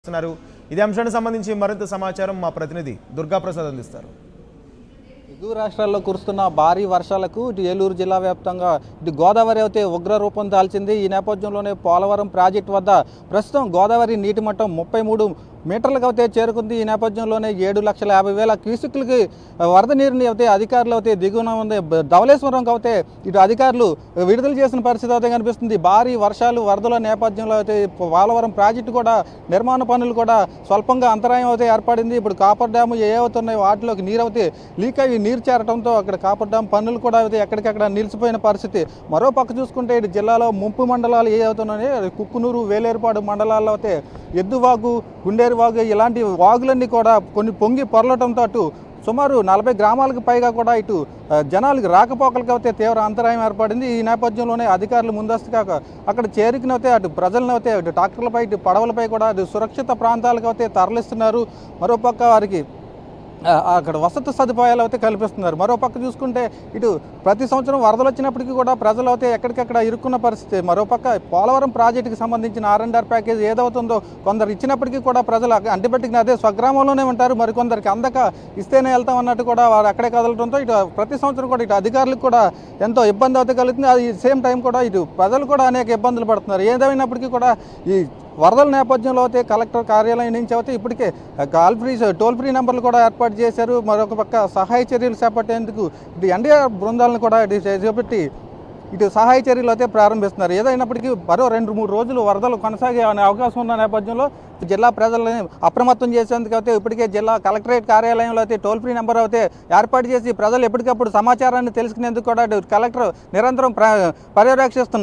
చేస్తున్నారు ఇదే అంశానికి సంబంధించి మరింత సమాచారం మా ప్రతినిధి దుర్గాప్రసాద్ అందిస్తారు ఎగువ రాష్ట్రాల్లో కురుస్తున్న భారీ వర్షాలకు ఇటు ఏలూరు జిల్లా వ్యాప్తంగా ఇటు గోదావరి అయితే ఉగ్ర రూపం దాల్చింది ఈ నేపథ్యంలోనే పోలవరం ప్రాజెక్టు వద్ద ప్రస్తుతం గోదావరి నీటి మట్టం ముప్పై మూడు మీటర్లకు అయితే చేరుకుంది ఈ నేపథ్యంలోనే ఏడు లక్షల యాభై వేల క్యూసిక్లకి వరద నీరుని అయితే అధికారులు అయితే దిగువన ఉంది బ- ధవళేశ్వరం అయితే ఇటు అధికారులు విడుదల చేసిన పరిస్థితి అయితే కనిపిస్తుంది భారీ వర్షాలు వరదల నేపథ్యంలో అయితే పోలవరం ప్రాజెక్టు కూడా నిర్మాణ పనులు కూడా స్వల్పంగా అంతరాయం అయితే ఏర్పడింది ఇప్పుడు కాపర్ డ్యాము ఏ అవుతున్నాయో వాటిలోకి నీరు అయితే లీక్ అయ్యి నీరు చేరడంతో అక్కడ కాపర్ డ్యామ్ పనులు కూడా అయితే ఎక్కడికక్కడ నిలిచిపోయిన పరిస్థితి మరో పక్క చూసుకుంటే ఇటు జిల్లాలో ముంపు మండలాలు ఏ అవుతున్నాయో అది కుక్కునూరు వేలేరుపాడు మండలాల్లో అయితే ఎద్దువాగు గుండేరు వాగు ఇలాంటి వాగులన్నీ కూడా కొన్ని పొంగి పొరలటంతో అటు సుమారు నలభై గ్రామాలకు పైగా కూడా ఇటు ఆ, జనాలకు రాకపోకలకు అయితే తీవ్ర అంతరాయం ఏర్పడింది ఈ నేపథ్యంలోనే అధికారులు ముందస్తుగా అక్కడ చేరికనైతే అటు ప్రజలను అయితే ఇటు ట్రాక్టర్లపై ఇటు పడవలపై కూడా అటు సురక్షిత ప్రాంతాలకు అయితే తరలిస్తున్నారు మరోపక్క వారికి ఆ, అక్కడ వసతి సదుపాయాలు అయితే కల్పిస్తున్నారు మరో పక్క చూసుకుంటే ఇటు ప్రతి సంవత్సరం వరదలు వచ్చినప్పటికీ కూడా ప్రజలు అయితే ఎక్కడికక్కడ ఇరుక్కున్న పరిస్థితి మరో పక్క పోలవరం ప్రాజెక్టుకి సంబంధించిన ఆర్ అండ్ ఆర్ ప్యాకేజ్ ఏదవుతుందో కొందరు ఇచ్చినప్పటికీ కూడా ప్రజలు అక్క- అంటిపెట్టుకుని అదే స్వగ్రామంలోనే ఉంటారు మరికొందరికి అందక ఇస్తేనే వెళ్తాం అన్నట్టు కూడా వారు అక్కడే కదలడంతో ఇటు ప్రతి సంవత్సరం కూడా ఇటు అధికారులకు కూడా ఎంతో ఇబ్బంది అయితే కలుగుతుంది అది సేమ్ టైం కూడా ఇటు ప్రజలు కూడా అనేక ఇబ్బందులు పడుతున్నారు ఏదైనప్పటికీ కూడా ఈ వరదల నేపథ్యంలో అయితే కలెక్టర్ కార్యాలయం నుంచి అయితే ఇప్పటికే కాల్ ఫ్రీ టోల్ ఫ్రీ నెంబర్లు కూడా ఏర్పాటు చేశారు మరొక పక్క సహాయ చర్యలు చేపట్టేందుకు ఇటు ఎన్డీఆర్ బృందాలను కూడా ఇటు చేపట్టి ఇటు సహాయ చర్యలు అయితే ప్రారంభిస్తున్నారు ఏదైనప్పటికీ మరో రెండు మూడు రోజులు వరదలు కొనసాగే అనే అవకాశం ఉన్న నేపథ్యంలో జిల్లా ప్రజలని అప్రమత్తం చేసేందుకు అయితే ఇప్పటికే జిల్లా కలెక్టరేట్ కార్యాలయంలో అయితే టోల్ ఫ్రీ నెంబర్ అయితే ఏర్పాటు చేసి ప్రజలు ఎప్పటికప్పుడు సమాచారాన్ని తెలుసుకునేందుకు కూడా ఇటు కలెక్టర్ నిరంతరం ప్ర- పర్యవేక్షిస్తున్నారు